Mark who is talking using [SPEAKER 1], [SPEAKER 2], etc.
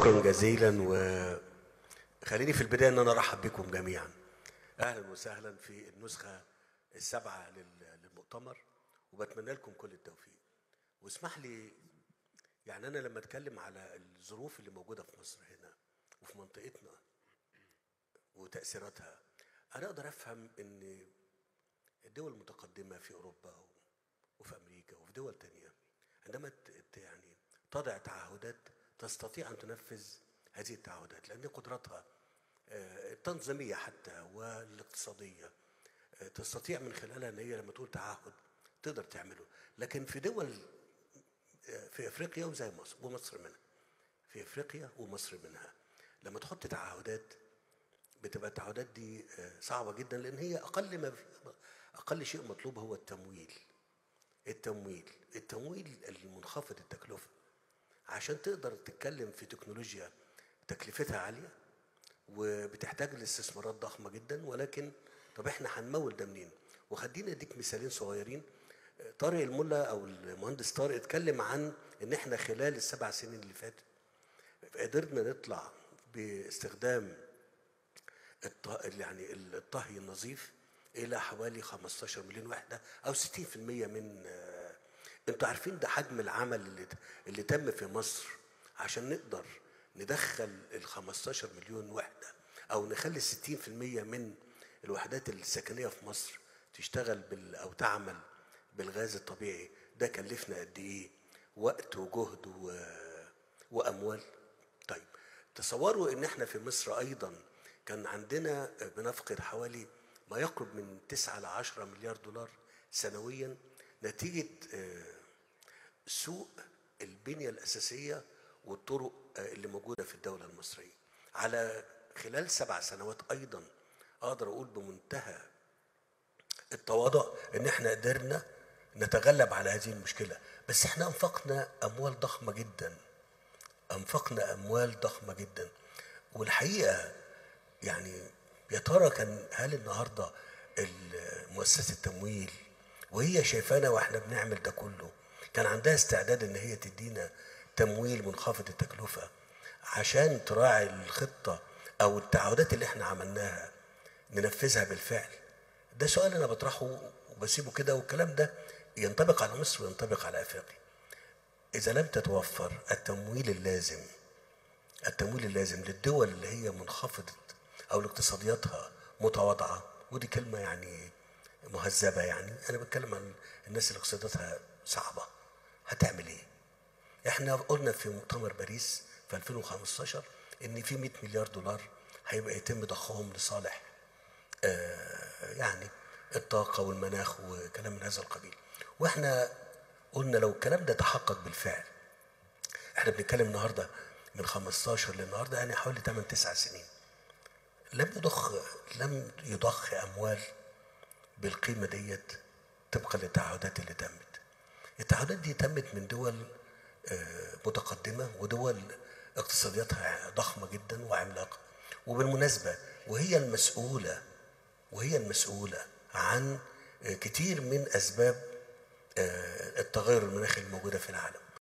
[SPEAKER 1] شكرا جزيلا وخليني في البدايه ان انا ارحب بكم جميعا اهلا وسهلا في النسخه السابعه لل- للمؤتمر وبتمنى لكم كل التوفيق واسمح لي يعني انا لما اتكلم على الظروف اللي موجوده في مصر هنا وفي منطقتنا وتاثيراتها انا اقدر افهم ان الدول المتقدمه في اوروبا وفي امريكا وفي دول تانية عندما ت- ت- يعني تضع تعهدات تستطيع ان تنفذ هذه التعهدات لان قدراتها آه، التنظيميه حتى والاقتصاديه آه، تستطيع من خلالها ان هي لما تقول تعهد تقدر تعمله لكن في دول آه، في افريقيا وزي مصر ومصر منها في افريقيا ومصر منها لما تحط تعهدات بتبقى التعهدات دي آه، صعبه جدا لان هي اقل ما اقل شيء مطلوب هو التمويل التمويل التمويل المنخفض التكلفه عشان تقدر تتكلم في تكنولوجيا تكلفتها عاليه وبتحتاج لاستثمارات ضخمه جدا ولكن طب احنا هنمول ده منين؟ وخليني اديك مثالين صغيرين طارق الملا او المهندس طارق اتكلم عن ان احنا خلال السبع سنين اللي فاتت قدرنا نطلع باستخدام الط- يعني الطهي النظيف الى حوالي 15 مليون وحده او 60% من آه، انتوا عارفين ده حجم العمل اللي اللي تم في مصر عشان نقدر ندخل ال 15 مليون وحده او نخلي 60% من الوحدات السكنيه في مصر تشتغل بال او تعمل بالغاز الطبيعي ده كلفنا قد ايه وقت وجهد و... واموال طيب تصوروا ان احنا في مصر ايضا كان عندنا بنفقد حوالي ما يقرب من 9 ل 10 مليار دولار سنويا نتيجه آه، سوء البنيه الاساسيه والطرق آه، اللي موجوده في الدوله المصريه على خلال سبع سنوات ايضا اقدر اقول بمنتهى التواضع ان احنا قدرنا نتغلب على هذه المشكله بس احنا انفقنا اموال ضخمه جدا انفقنا اموال ضخمه جدا والحقيقه يعني يا ترى كان هل النهارده ال- مؤسسه التمويل وهي شايفانا واحنا بنعمل ده كله كان عندها استعداد ان هي تدينا تمويل منخفض التكلفه عشان تراعي الخطه او التعهدات اللي احنا عملناها ننفذها بالفعل ده سؤال انا بطرحه وبسيبه كده والكلام ده ينطبق على مصر وينطبق على افريقيا اذا لم تتوفر التمويل اللازم التمويل اللازم للدول اللي هي منخفضة أو اقتصادياتها متواضعة ودي كلمة يعني مهذبة يعني أنا بتكلم عن الناس اللي اقتصادياتها صعبة هتعمل إيه؟ إحنا قلنا في مؤتمر باريس في 2015 إن في 100 مليار دولار هيبقى يتم ضخهم لصالح آه، يعني الطاقة والمناخ وكلام من هذا القبيل واحنا قلنا لو الكلام ده تحقق بالفعل احنا بنتكلم النهارده من 15 للنهارده يعني حوالي 8 9 سنين لم يضخ لم يضخ اموال بالقيمه ديت طبقا للتعهدات اللي تمت التعهدات دي تمت من دول آه، متقدمه ودول اقتصادياتها ضخمه جدا وعملاقه وبالمناسبه وهي المسؤوله وهي المسؤوله عن آه، كتير من اسباب آه، التغير المناخي الموجوده في العالم